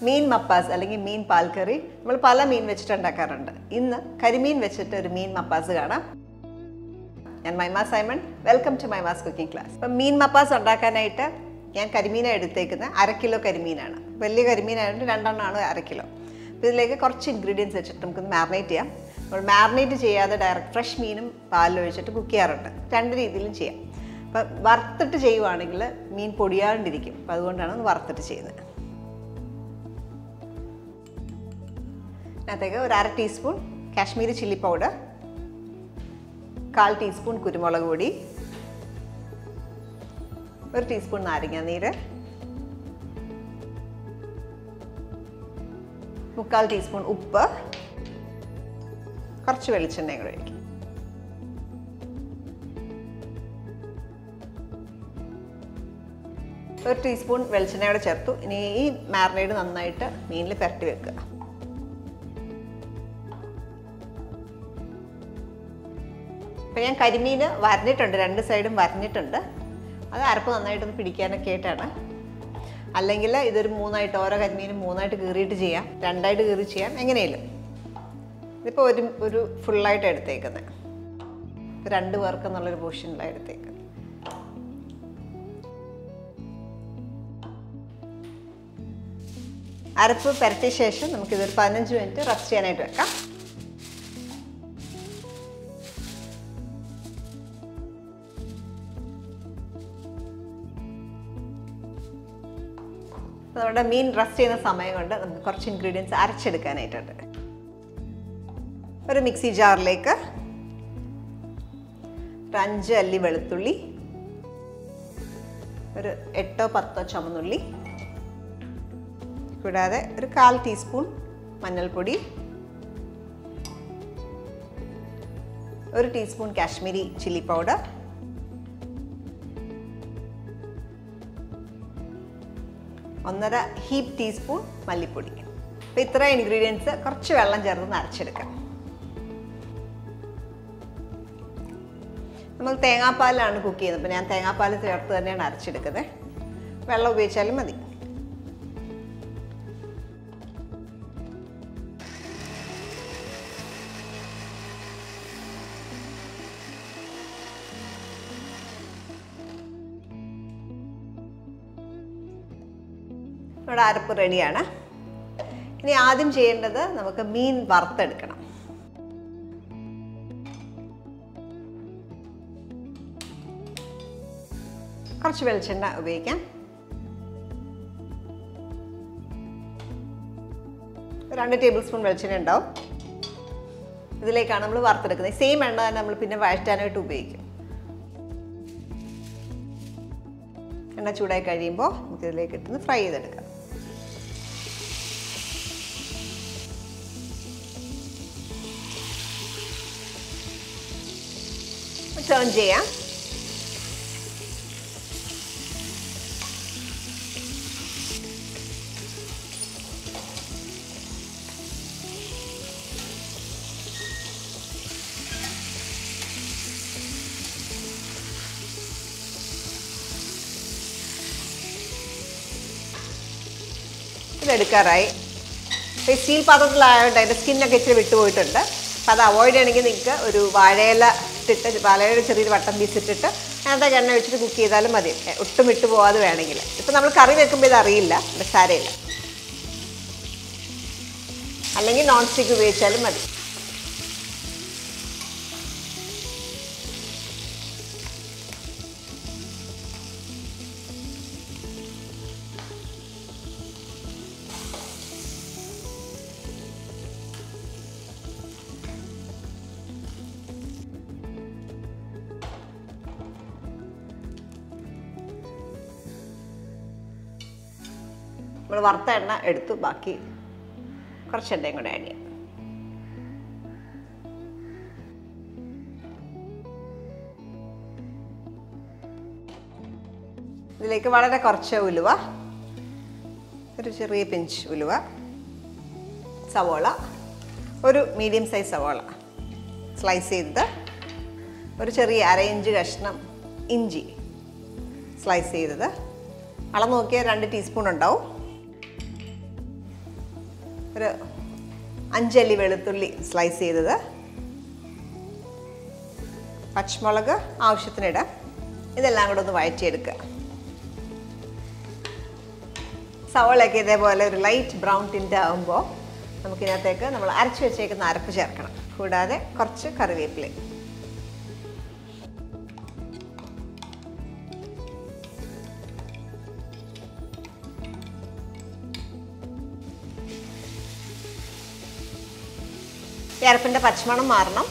മീൻ മപ്പാസ് അല്ലെങ്കിൽ മീൻ പാൽക്കറി നമ്മൾ പല മീൻ വെച്ചിട്ട് ഉണ്ടാക്കാറുണ്ട് ഇന്ന് കരിമീൻ വെച്ചിട്ട് ഒരു മീൻ മപ്പാസ് കാണാം ഞാൻ Maima Simon welcome to Maima's cooking class അപ്പം മീൻ മപ്പാസ് ഉണ്ടാക്കാനായിട്ട് ഞാൻ കരിമീനാണ് എടുത്തേക്കുന്നത് അര കിലോ കരിമീനാണ് വലിയ കരിമീനായതുകൊണ്ട് രണ്ടെണ്ണമാണ് അര കിലോ അപ്പോൾ ഇതിലേക്ക് കുറച്ച് ഇൻഗ്രീഡിയൻസ് വെച്ചിട്ട് നമുക്ക് മാറിനേറ്റ് ചെയ്യാം നമ്മൾ മാറിനേറ്റ് ചെയ്യാതെ ഡയറക്റ്റ് ഫ്രഷ് മീനും പാലിൽ ഒഴിച്ചിട്ട് കുക്ക് ചെയ്യാറുണ്ട് രണ്ട് രീതിയിലും ചെയ്യാം അപ്പം വറുത്തിട്ട് ചെയ്യുവാണെങ്കിൽ മീൻ പൊടിയാണ്ടിരിക്കും അപ്പം അതുകൊണ്ടാണ് ഒന്ന് വറുത്തിട്ട് ചെയ്യുന്നത് അതിനകത്തേക്ക് ഒരു അര ടീസ്പൂൺ കാശ്മീരി ചില്ലി പൗഡർ കാൽ ടീസ്പൂൺ കുരുമുളക് പൊടി ഒരു ടീസ്പൂൺ നാരങ്ങ നീര് മുക്കാൽ ടീസ്പൂൺ ഉപ്പ് കുറച്ച് വെളിച്ചെണ്ണയും കൂടെ ഒഴിക്കും ഒരു ടീസ്പൂൺ വെളിച്ചെണ്ണയോടെ ചേർത്തു ഇനി ഈ മാറിനേഡ് നന്നായിട്ട് മീനിൽ പുരട്ടി വെക്കുക അപ്പം ഞാൻ കരിമീൻ വരഞ്ഞിട്ടുണ്ട് രണ്ട് സൈഡും വരഞ്ഞിട്ടുണ്ട് അത് അരപ്പ് നന്നായിട്ടൊന്ന് പിടിക്കാനൊക്കെ ആയിട്ടാണ് അല്ലെങ്കിൽ ഇതൊരു മൂന്നായിട്ട് ഓരോ കരിമീനും മൂന്നായിട്ട് കീറിയിട്ട് ചെയ്യാം രണ്ടായിട്ട് കീറി ചെയ്യാം എങ്ങനെയും ഇതിപ്പോൾ ഒരു ഒരു ഫുള്ളായിട്ട് എടുത്തേക്കുന്നത് രണ്ട് പേർക്ക് എന്നുള്ളൊരു പോർഷനിലാണ് എടുത്തേക്കുന്നത് അരപ്പ് പുരട്ടിയ ശേഷം നമുക്കിതൊരു പതിനഞ്ച് മിനിറ്റ് റെസ്റ്റ് ചെയ്യാനായിട്ട് വെക്കാം നമ്മുടെ മീൻ റെസ്റ്റ് ചെയ്യുന്ന സമയം കൊണ്ട് നമുക്ക് കുറച്ച് ഇൻഗ്രീഡിയൻസ് അരച്ചെടുക്കാനായിട്ടുണ്ട് ഒരു മിക്സി ജാറിലേക്ക് ഒരു അഞ്ച് അല്ലി വെളുത്തുള്ളി ഒരു എട്ടോ പത്തോ ചുമന്നുള്ളി കൂടാതെ ഒരു കാൽ ടീസ്പൂൺ മഞ്ഞൾപ്പൊടി ഒരു ടീസ്പൂൺ കാശ്മീരി ചില്ലി പൗഡർ ഒന്നര ഹീപ്പ് ടീസ്പൂൺ മല്ലിപ്പൊടി അപ്പോൾ ഇത്ര ഇൻഗ്രീഡിയൻസ് കുറച്ച് വെള്ളം ചേർത്ത് അരച്ചെടുക്കാം നമ്മൾ തേങ്ങാപ്പാലാണ് കുക്ക് ചെയ്യുന്നത് അപ്പോൾ ഞാൻ തേങ്ങാപ്പാൽ ചേർത്ത് തന്നെയാണ് അരച്ചെടുക്കുന്നത് വെള്ളം ഉപയോഗിച്ചാലും മതി ഇവിടെ അരപ്പ് റെഡിയാണ് ഇനി ആദ്യം ചെയ്യേണ്ടത് നമുക്ക് മീൻ വറുത്തെടുക്കണം കുറച്ച് വെളിച്ചെണ്ണ ഉപയോഗിക്കാം രണ്ട് ടേബിൾ സ്പൂൺ വെളിച്ചെണ്ണ ഉണ്ടാവും ഇതിലേക്കാണ് നമ്മൾ വറുത്തെടുക്കുന്നത് സെയിം എണ്ണ തന്നെ നമ്മൾ പിന്നെ വഴറ്റാനായിട്ട് ഉപയോഗിക്കും എണ്ണ ചൂടായി കഴിയുമ്പോൾ നമുക്ക് ഇതിലേക്ക് ഇട്ടുന്ന് ഫ്രൈ ചെയ്തെടുക്കാം ടേൺ ചെയ്യാം ഇതെടുക്കാറായി അപ്പോൾ ഈ സ്റ്റീൽ പാത്രത്തിലായതുകൊണ്ട് അതിൻ്റെ സ്കിന്നൊക്കെ ഇച്ചിരി വിട്ടുപോയിട്ടുണ്ട് അപ്പോൾ അത് അവോയ്ഡ് ചെയ്യണമെങ്കിൽ നിങ്ങൾക്ക് ഒരു വാഴയില ഇട്ടിട്ട് വാഴയുടെ ചെറിയൊരു വട്ടം പീസ് ഇട്ടിട്ട് അതിനകത്ത് എണ്ണ വെച്ചിട്ട് കുക്ക് ചെയ്താലും മതി എ, ഒട്ടും വിട്ടു പോകാതെ വേണമെങ്കിൽ ഇപ്പം നമ്മൾ കറി വെക്കുമ്പോൾ ഇത് അറിയില്ല ഇവിടെ സാരമില്ല അല്ലെങ്കിൽ നോൺ സ്റ്റിക്ക് ഉപയോഗിച്ചാലും മതി നമ്മൾ വറുത്ത എണ്ണ എടുത്തു ബാക്കി കുറച്ച് എണ്ണയും കൂടെ ആഡ് ചെയ്യാം ഇതിലേക്ക് വളരെ കുറച്ച് ഉലുവ ഒരു ചെറിയ പിഞ്ച് ഉലുവ സവോള ഒരു മീഡിയം സൈസ് സവോള സ്ലൈസ് ചെയ്തത് ഒരു ചെറിയ അര ഇഞ്ച് കഷ്ണം ഇഞ്ചി സ്ലൈസ് ചെയ്തത് അളന്ന് നോക്കിയാൽ രണ്ട് ടീസ്പൂൺ ഉണ്ടാവും ഒരു അഞ്ചല്ലി വെളുത്തുള്ളി സ്ലൈസ് ചെയ്തത് പച്ചമുളക് ആവശ്യത്തിനിടാം ഇതെല്ലാം കൂടെ ഒന്ന് വഴറ്റിയെടുക്കുക സവോളയൊക്കെ ഇതേപോലെ ഒരു ലൈറ്റ് ബ്രൗൺ ടിൻ്റ് ആകുമ്പോൾ നമുക്കിതിനകത്തേക്ക് നമ്മൾ അരച്ച് വെച്ചേക്കുന്ന അരപ്പ് ചേർക്കണം കൂടാതെ കുറച്ച് കറിവേപ്പില ഈ അരപ്പിൻ്റെ പച്ചമണം മാറണം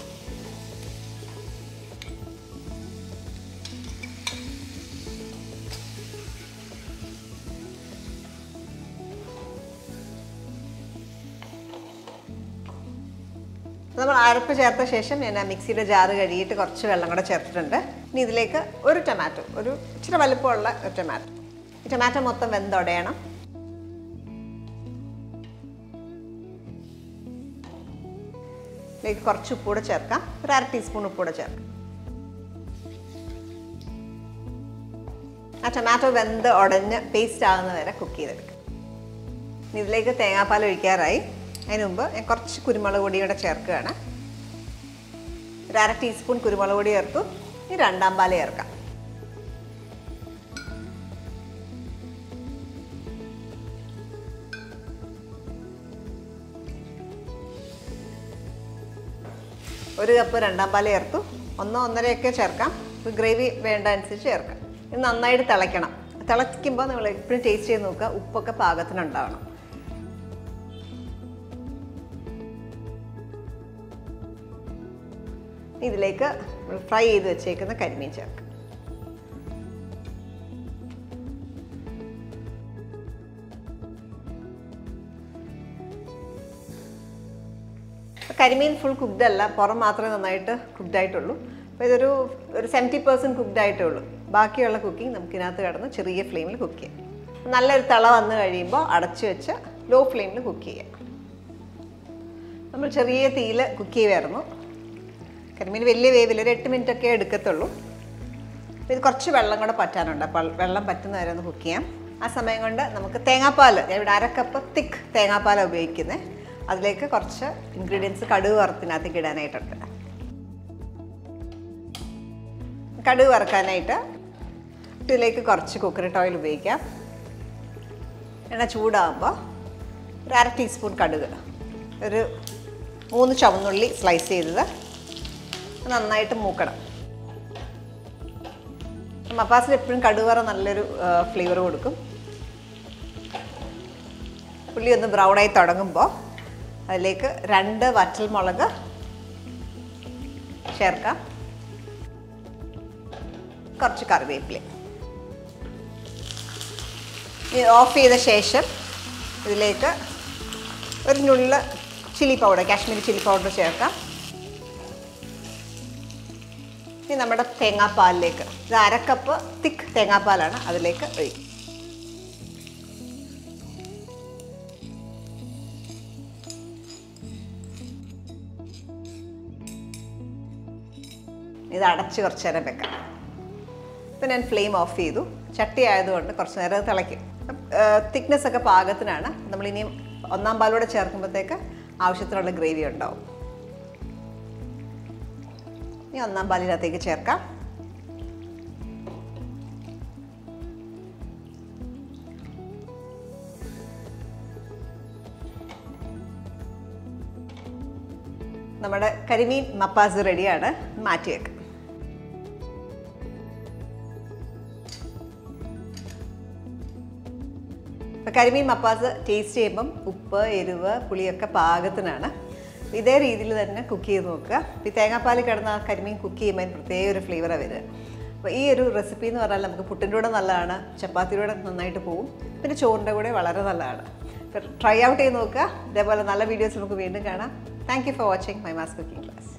നമ്മൾ അരപ്പ് ചേർത്ത ശേഷം ഞാൻ ആ മിക്സിയുടെ ജാറ് കഴുകിയിട്ട് കുറച്ച് വെള്ളം കൂടെ ചേർത്തിട്ടുണ്ട് ഇനി ഇതിലേക്ക് ഒരു ടൊമാറ്റോ ഒരു ഇച്ചിരി വലുപ്പമുള്ള ഒരു ടൊമാറ്റോ ഈ ടൊമാറ്റോ മൊത്തം വെന്തുടയണം ഇതിലേക്ക് കുറച്ച് ഉപ്പ് കൂടെ ചേർക്കാം ഒരു അര ടീസ്പൂൺ ഉപ്പ് കൂടെ ചേർക്കാം ആ ടൊമാറ്റോ വെന്ത് ഉടഞ്ഞ് പേസ്റ്റ് ആകുന്ന വരെ കുക്ക് ചെയ്തെടുക്കാം ഇനി ഇതിലേക്ക് തേങ്ങാപ്പാൽ ഒഴിക്കാറായി അതിന് മുമ്പ് ഞാൻ കുറച്ച് കുരുമുളക് പൊടി കൂടെ ചേർക്കുകയാണ് ഒരു അര ടീസ്പൂൺ കുരുമുളക് പൊടി ചേർത്തു ഇനി രണ്ടാം പാൽ ചേർക്കാം ഒരു കപ്പ് രണ്ടാം പാൽ ചേർത്തു ഒന്നോ ഒന്നരയൊക്കെ ചേർക്കാം ഗ്രേവി വേണ്ട അനുസരിച്ച് ചേർക്കാം ഇത് നന്നായിട്ട് തിളയ്ക്കണം തിളയ്ക്കുമ്പോൾ നിങ്ങൾ എപ്പോഴും ടേസ്റ്റ് ചെയ്ത് നോക്കുക ഉപ്പൊക്കെ പാകത്തിനുണ്ടാവണം ഇതിലേക്ക് നമ്മൾ ഫ്രൈ ചെയ്ത് വെച്ചേക്കുന്ന കരിമീൻ ചേർക്കാം കരിമീൻ ഫുൾ കുക്ക്ഡ് അല്ല പുറം മാത്രമേ നന്നായിട്ട് കുക്ക്ഡ് ആയിട്ടുള്ളൂ അപ്പോൾ ഇതൊരു ഒരു സെവൻറ്റി പെർസെൻറ്റ് കുക്ക്ഡ് ആയിട്ടേ ഉള്ളൂ ബാക്കിയുള്ള കുക്കിംഗ് നമുക്ക് ഇതിനകത്ത് കിടന്ന് ചെറിയ ഫ്ലെയിമിൽ കുക്ക് ചെയ്യാം നല്ലൊരു തള വന്ന് കഴിയുമ്പോൾ അടച്ചു വെച്ച് ലോ ഫ്ലെയിമിൽ കുക്ക് ചെയ്യാം നമ്മൾ ചെറിയ തീയിൽ കുക്ക് ചെയ്യുമായിരുന്നു കരിമീൻ വലിയ വേവിൽ ഒരു എട്ട് മിനിറ്റ് ഒക്കെ എടുക്കത്തുള്ളൂ അപ്പോൾ ഇത് കുറച്ച് വെള്ളം കൂടെ പറ്റാനുണ്ട് അപ്പോൾ വെള്ളം പറ്റുന്ന വരെ ഒന്ന് കുക്ക് ചെയ്യാം ആ സമയം കൊണ്ട് നമുക്ക് തേങ്ങാപ്പാൽ ഞാൻ ഇവിടെ അരക്കപ്പ് തിക്ക് തേങ്ങാപ്പാലാണ് ഉപയോഗിക്കുന്നത് അതിലേക്ക് കുറച്ച് ഇൻഗ്രീഡിയൻസ് കടുക് വറുത്തിനകത്തേക്ക് ഇടാനായിട്ടുണ്ട് കടുക് വറുക്കാനായിട്ട് ഇതിലേക്ക് കുറച്ച് കോക്കനട്ട് ഓയിൽ ഉപയോഗിക്കാം എണ്ണ ചൂടാകുമ്പോൾ ഒരു അര ടീസ്പൂൺ കടുക് ഒരു മൂന്ന് ചുവന്നുള്ളി സ്ലൈസ് ചെയ്തത് നന്നായിട്ട് മൂക്കണം മപ്പാസിൽ എപ്പോഴും കടുവറ നല്ലൊരു ഫ്ലേവർ കൊടുക്കും ഉള്ളി ഒന്ന് ബ്രൗണായി തുടങ്ങുമ്പോൾ അതിലേക്ക് രണ്ട് വറ്റൽ മുളക് ചേർക്കാം കുറച്ച് കറിവേപ്പില ഓഫ് ചെയ്ത ശേഷം ഇതിലേക്ക് ഒരു നുള്ള chilli powder Kashmiri chilli powder ചേർക്കാം ഇനി നമ്മുടെ തേങ്ങാപ്പാലിലേക്ക് ഇത് അരക്കപ്പ് തിക്ക് തേങ്ങാപ്പാലാണ് അതിലേക്ക് ഒഴിക്കും ഇത് അടച്ച് കുറച്ച് നേരം വെക്കാം ഇപ്പം ഞാൻ ഫ്ലെയിം ഓഫ് ചെയ്തു ചട്ടി ആയതുകൊണ്ട് കുറച്ച് നേരം അത് തിളയ്ക്കും തിക്നെസ് ഒക്കെ പാകത്തിനാണ് നമ്മളിനിയും ഒന്നാം പാലൂടെ ചേർക്കുമ്പോഴത്തേക്ക് ആവശ്യത്തിനുള്ള ഗ്രേവി ഉണ്ടാവും ഇനി ഒന്നാം പാലിനകത്തേക്ക് ചേർക്കാം നമ്മുടെ കരിമീൻ മപ്പാസ് റെഡിയാണ് മാറ്റി വെക്കാം ഇപ്പം കരിമീൻ മപ്പാസ് ടേസ്റ്റ് ചെയ്യുമ്പം ഉപ്പ് എരിവ് പുളിയൊക്കെ പാകത്തിനാണ് ഇതേ രീതിയിൽ തന്നെ കുക്ക് ചെയ്ത് നോക്കുക ഈ തേങ്ങാപ്പാൽ കിടന്ന ആ കരിമീൻ കുക്ക് ചെയ്യുമ്പോൾ അതിന് പ്രത്യേക ഒരു ഫ്ലേവറാണ് വരിക അപ്പോൾ ഈ ഒരു റെസിപ്പി എന്ന് പറഞ്ഞാൽ നമുക്ക് പുട്ടിൻ്റെ കൂടെ നല്ലതാണ് ചപ്പാത്തിയുടെ കൂടെ നന്നായിട്ട് പോവും പിന്നെ ചോറിൻ്റെ കൂടെ വളരെ നല്ലതാണ് അപ്പോൾ ട്രൈ ഔട്ട് ചെയ്ത് നോക്കുക ഇതേപോലെ നല്ല വീഡിയോസ് നമുക്ക് വീണ്ടും കാണാം thank you for watching Maima's cooking class